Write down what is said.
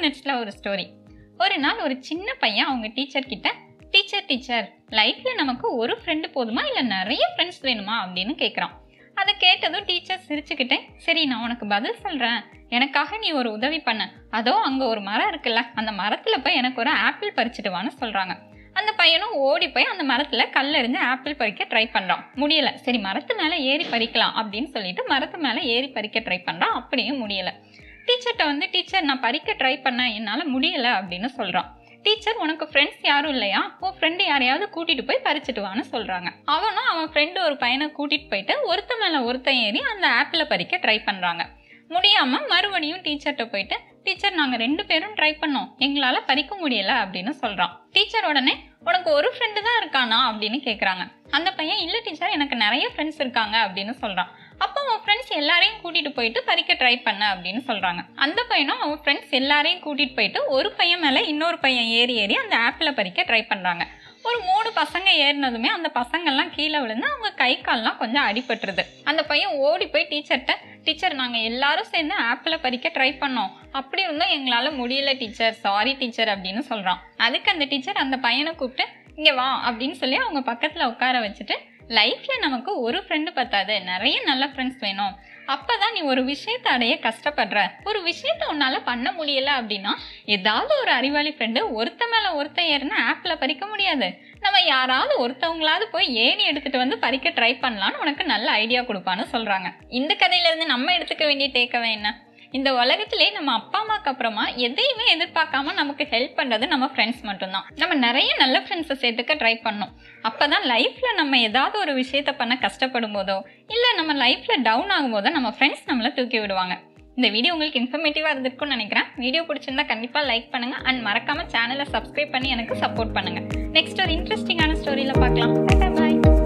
மினிட்ஸில் ஒரு ஸ்டோரி ஒரு நாள் ஒரு சின்ன பையன் அவங்க டீச்சர் கிட்ட டீச்சர் டீச்சர் லைஃப்பில் நமக்கு ஒரு ஃப்ரெண்டு போதுமா இல்லை நிறைய ஃப்ரெண்ட்ஸ் வேணுமா அப்படின்னு கேட்குறான் அதை கேட்டதும் டீச்சர் சிரிச்சுக்கிட்டே சரி நான் உனக்கு பதில் சொல்கிறேன் எனக்காக நீ ஒரு உதவி பண்ண அதோ அங்கே ஒரு மரம் இருக்குல்ல அந்த மரத்தில் போய் எனக்கு ஒரு ஆப்பிள் பறிச்சுட்டு வான்னு சொல்கிறாங்க அந்த பையனும் ஓடி போய் அந்த மரத்தில் கல்லெறிஞ்சு ஆப்பிள் பறிக்க ட்ரை பண்ணுறான் முடியல சரி மரத்து மேலே ஏறி பறிக்கலாம் அப்படின்னு சொல்லிட்டு மரத்து மேலே ஏறி பறிக்க ட்ரை பண்ணுறான் அப்படியும் முடியல டீச்சர்கிட்ட வந்து டீச்சர் நான் பறிக்க ட்ரை பண்ணேன் என்னால் முடியல அப்படின்னு சொல்கிறான் டீச்சர் உனக்கு ஃப்ரெண்ட்ஸ் யாரும் இல்லையா உன் ஃப்ரெண்டு யாரையாவது கூட்டிட்டு போய் பறிச்சுட்டு வான்னு சொல்றாங்க அவனும் அவன் ஃப்ரெண்டு ஒரு பையனை கூட்டிட்டு போயிட்டு ஒருத்த மேல ஒருத்தன் ஏறி அந்த ஆப்பிள பறிக்க ட்ரை பண்றாங்க முடியாம மறுபடியும் டீச்சர்கிட்ட போயிட்டு டீச்சர் நாங்க ரெண்டு பேரும் ட்ரை பண்ணோம் எங்களால பறிக்க முடியல அப்படின்னு சொல்றான் டீச்சர் உடனே உனக்கு ஒரு ஃப்ரெண்டு தான் இருக்கானா அப்படின்னு கேக்குறாங்க அந்த பையன் இல்ல டீச்சர் எனக்கு நிறைய ஃப்ரெண்ட்ஸ் இருக்காங்க அப்படின்னு சொல்றான் அப்போ அவன் ஃப்ரெண்ட்ஸ் எல்லாரையும் கூட்டிட்டு போயிட்டு பறிக்க ட்ரை பண்ண அப்படின்னு சொல்றாங்க அந்த பையனும் அவன் ஃப்ரெண்ட்ஸ் எல்லாரையும் கூட்டிட்டு போயிட்டு ஒரு பையன் மேல இன்னொரு பையன் ஏறி ஏறி அந்த ஆப்பிள பறிக்க ட்ரை பண்றாங்க ஒரு மூணு பசங்க ஏறினதுமே அந்த பசங்கள்லாம் கீழே விழுந்து அவங்க கை கால்லாம் கொஞ்சம் அடிபட்டுருது அந்த பையன் ஓடி போய் டீச்சர்கிட்ட டீச்சர் நாங்கள் எல்லாரும் சேர்ந்து ஆப்பிளை பறிக்க ட்ரை பண்ணோம் அப்படி இருந்தும் எங்களால் முடியல டீச்சர் சாரி டீச்சர் அப்படின்னு சொல்கிறான் அதுக்கு அந்த டீச்சர் அந்த பையனை கூப்பிட்டு இங்கே வா அப்படின்னு சொல்லி அவங்க பக்கத்தில் உட்கார வச்சுட்டு லைஃப்பில் நமக்கு ஒரு ஃப்ரெண்டு பத்தாது நிறைய நல்ல ஃப்ரெண்ட்ஸ் வேணும் அப்பதான் நீ ஒரு விஷயத்தை அடைய கஷ்டப்படுற ஒரு விஷயத்த உன்னால பண்ண முடியல அப்படின்னா ஏதாவது ஒரு அறிவாளி ஃப்ரெண்டு ஒருத்த மேல ஒருத்த ஏறினா ஆப்ல பறிக்க முடியாது நம்ம யாராவது ஒருத்தவங்களாவது போய் ஏணி எடுத்துட்டு வந்து பறிக்க ட்ரை பண்ணலான்னு உனக்கு நல்ல ஐடியா கொடுப்பான்னு சொல்றாங்க இந்த கதையில இருந்து நம்ம எடுத்துக்க வேண்டிய டேக்கவே என்ன இந்த உலகத்திலே நம்ம அப்பா அம்மாக்கு அப்புறமா எதையுமே எதிர்பார்க்காம நமக்கு ஹெல்ப் பண்றது நம்ம ஃப்ரெண்ட்ஸ் மட்டும்தான் நம்ம நிறைய நல்ல ஃப்ரெண்ட்ஸை சேர்த்துக்க ட்ரை பண்ணோம் அப்பதான் லைஃப்ல நம்ம ஏதாவது ஒரு விஷயத்த பண்ண கஷ்டப்படும் போதோ இல்லை நம்ம லைஃப்ல டவுன் ஆகும் போதோ நம்ம ஃப்ரெண்ட்ஸ் நம்மளை தூக்கி விடுவாங்க இந்த வீடியோ உங்களுக்கு இன்ஃபர்மேட்டிவாக இருந்திருக்கும்னு நினைக்கிறேன் வீடியோ பிடிச்சிருந்தா கண்டிப்பாக லைக் பண்ணுங்க அண்ட் மறக்காம சேனலை சப்ஸ்கிரைப் பண்ணி எனக்கு சப்போர்ட் பண்ணுங்க நெக்ஸ்ட் ஒரு இன்ட்ரெஸ்டிங்கான ஸ்டோரியில் பார்க்கலாம் பாய்